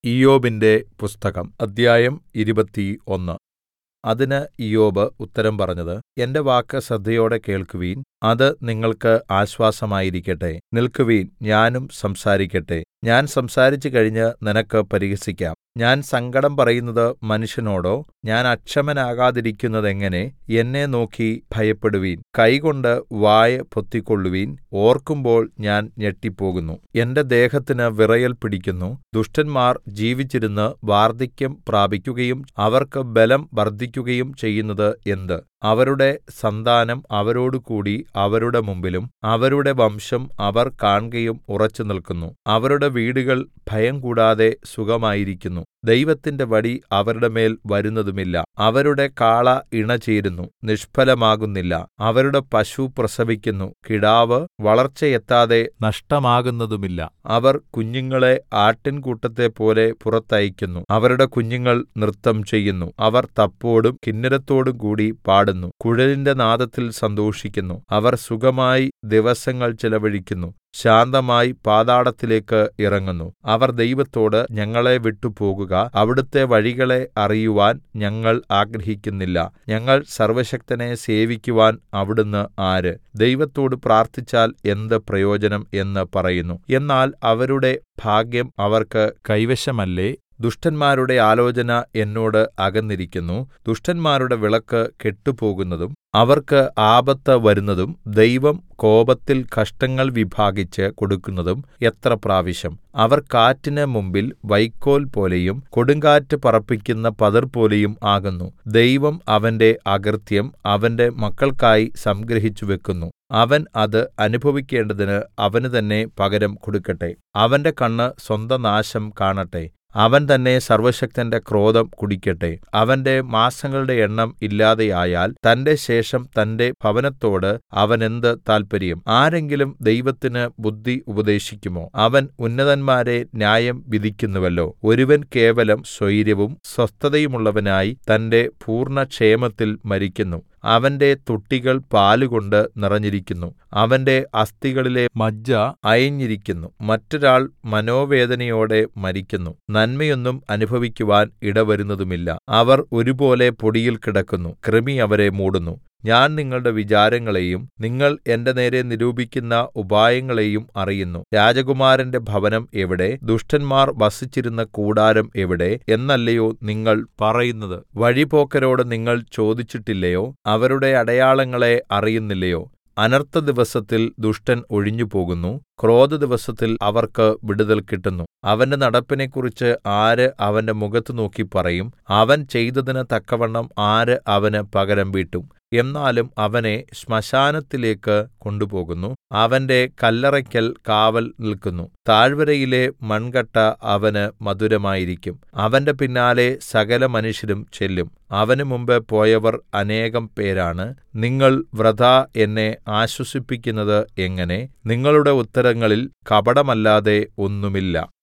ഇയ്യോബിന്റെ പുസ്തകം അദ്ധ്യായം ഇരുപത്തിയൊന്ന് അതിന് ഇയ്യോബ് ഉത്തരം പറഞ്ഞത് എന്റെ വാക്ക് ശ്രദ്ധയോടെ കേൾക്കുവിൻ അത് നിങ്ങൾക്ക് ആശ്വാസമായിരിക്കട്ടെ നിൽക്കുവിൻ ഞാനും സംസാരിക്കട്ടെ ഞാൻ സംസാരിച്ചു കഴിഞ്ഞ് നിനക്ക് പരിഹസിക്കാം ഞാൻ സങ്കടം പറയുന്നത് മനുഷ്യനോടോ ഞാൻ അക്ഷമനാകാതിരിക്കുന്നതെങ്ങനെ എന്നെ നോക്കി ഭയപ്പെടുവിൻ കൈകൊണ്ട് വായ് പൊത്തിക്കൊള്ളുവിൻ ഓർക്കുമ്പോൾ ഞാൻ ഞെട്ടിപ്പോകുന്നു എന്റെ ദേഹത്തിന് വിറയൽ പിടിക്കുന്നു ദുഷ്ടന്മാർ ജീവിച്ചിരുന്ന് വാർദ്ധക്യം പ്രാപിക്കുകയും അവർക്ക് ബലം വർദ്ധിക്കുകയും ചെയ്യുന്നത് എന്ത് അവരുടെ സന്താനം അവരോടുകൂടി അവരുടെ മുമ്പിലും അവരുടെ വംശം അവർ കാൺകയും ഉറച്ചുനില്ക്കുന്നു അവരുടെ വീടുകൾ ഭയംകൂടാതെ സുഖമായിരിക്കുന്നു ദൈവത്തിന്റെ വടി അവരുടെ മേൽ വരുന്നതുമില്ല അവരുടെ കാള ഇണചേരുന്നു നിഷ്ഫലമാകുന്നില്ല അവരുടെ പശു പ്രസവിക്കുന്നു കിടാവ് വളർച്ചയെത്താതെ നഷ്ടമാകുന്നതുമില്ല അവർ കുഞ്ഞുങ്ങളെ ആട്ടിൻകൂട്ടത്തെപ്പോലെ പുറത്തയക്കുന്നു അവരുടെ കുഞ്ഞുങ്ങൾ നൃത്തം ചെയ്യുന്നു അവർ തപ്പോടും കിന്നരത്തോടും കൂടി പാടുന്നു കുഴലിന്റെ നാദത്തിൽ സന്തോഷിക്കുന്നു അവർ സുഖമായി ദിവസങ്ങൾ ചെലവഴിക്കുന്നു ശാന്തമായി പാതാളത്തിലേക്ക് ഇറങ്ങുന്നു അവർ ദൈവത്തോട് ഞങ്ങളെ വിട്ടുപോകുക അവിടുത്തെ വഴികളെ അറിയുവാൻ ഞങ്ങൾ ആഗ്രഹിക്കുന്നില്ല ഞങ്ങൾ സർവ്വശക്തനെ സേവിക്കുവാൻ അവിടുന്ന് ആര് ദൈവത്തോട് പ്രാർത്ഥിച്ചാൽ എന്ത് പ്രയോജനം എന്ന് പറയുന്നു എന്നാൽ അവരുടെ ഭാഗ്യം അവർക്ക് കൈവശമല്ലേ ദുഷ്ടന്മാരുടെ ആലോചന എന്നോട് അകന്നിരിക്കുന്നു ദുഷ്ടന്മാരുടെ വിളക്ക് കെട്ടുപോകുന്നതും അവർക്ക് ആപത്ത് വരുന്നതും ദൈവം കോപത്തിൽ കഷ്ടങ്ങൾ വിഭാഗിച്ച് കൊടുക്കുന്നതും എത്ര പ്രാവശ്യം അവർ കാറ്റിന് മുമ്പിൽ വൈക്കോൽ പോലെയും കൊടുങ്കാറ്റ് പറപ്പിക്കുന്ന പതിർ പോലെയും ആകുന്നു ദൈവം അവന്റെ അകൃത്യം അവന്റെ മക്കൾക്കായി സംഗ്രഹിച്ചു വെക്കുന്നു അവൻ അത് അനുഭവിക്കേണ്ടതിന് അവന് തന്നെ പകരം കൊടുക്കട്ടെ അവന്റെ കണ്ണ് സ്വന്ത നാശം കാണട്ടെ അവൻ തന്നെ സർവ്വശക്തന്റെ ക്രോധം കുടിക്കട്ടെ അവന്റെ മാസങ്ങളുടെ എണ്ണം ഇല്ലാതെയായാൽ തന്റെ ശേഷം തന്റെ ഭവനത്തോട് അവനെന്ത് താല്പര്യം ആരെങ്കിലും ദൈവത്തിന് ബുദ്ധി ഉപദേശിക്കുമോ അവൻ ഉന്നതന്മാരെ ന്യായം വിധിക്കുന്നുവല്ലോ ഒരുവൻ കേവലം സ്വൈരവും സ്വസ്ഥതയുമുള്ളവനായി തന്റെ പൂർണ്ണക്ഷേമത്തിൽ മരിക്കുന്നു അവന്റെ തൊട്ടികൾ പാലുകൊണ്ട് നിറഞ്ഞിരിക്കുന്നു അവന്റെ അസ്ഥികളിലെ മജ്ജ അയഞ്ഞിരിക്കുന്നു മറ്റൊരാൾ മനോവേദനയോടെ മരിക്കുന്നു നന്മയൊന്നും അനുഭവിക്കുവാൻ ഇടവരുന്നതുമില്ല അവർ ഒരുപോലെ പൊടിയിൽ കിടക്കുന്നു കൃമി അവരെ മൂടുന്നു ഞാൻ നിങ്ങളുടെ വിചാരങ്ങളെയും നിങ്ങൾ എന്റെ നേരെ നിരൂപിക്കുന്ന ഉപായങ്ങളെയും അറിയുന്നു രാജകുമാരന്റെ ഭവനം എവിടെ ദുഷ്ടന്മാർ വസിച്ചിരുന്ന കൂടാരം എവിടെ എന്നല്ലയോ നിങ്ങൾ പറയുന്നത് വഴിപോക്കരോട് നിങ്ങൾ ചോദിച്ചിട്ടില്ലയോ അവരുടെ അടയാളങ്ങളെ അറിയുന്നില്ലയോ അനർത്ഥ ദിവസത്തിൽ ദുഷ്ടൻ ഒഴിഞ്ഞുപോകുന്നു ക്രോധദിവസത്തിൽ അവർക്ക് വിടുതൽ കിട്ടുന്നു അവന്റെ നടപ്പിനെക്കുറിച്ച് ആര് അവന്റെ മുഖത്ത് നോക്കി പറയും അവൻ ചെയ്തതിന് തക്കവണ്ണം ആര് അവന് പകരം വീട്ടും എന്നാലും അവനെ ശ്മശാനത്തിലേക്ക് കൊണ്ടുപോകുന്നു അവന്റെ കല്ലറയ്ക്കൽ കാവൽ നിൽക്കുന്നു താഴ്വരയിലെ മൺകട്ട അവന് മധുരമായിരിക്കും അവന്റെ പിന്നാലെ സകല മനുഷ്യരും ചെല്ലും അവന് മുമ്പ് പോയവർ അനേകം പേരാണ് നിങ്ങൾ വൃഥാ എന്നെ ആശ്വസിപ്പിക്കുന്നത് എങ്ങനെ നിങ്ങളുടെ ഉത്തരങ്ങളിൽ കപടമല്ലാതെ ഒന്നുമില്ല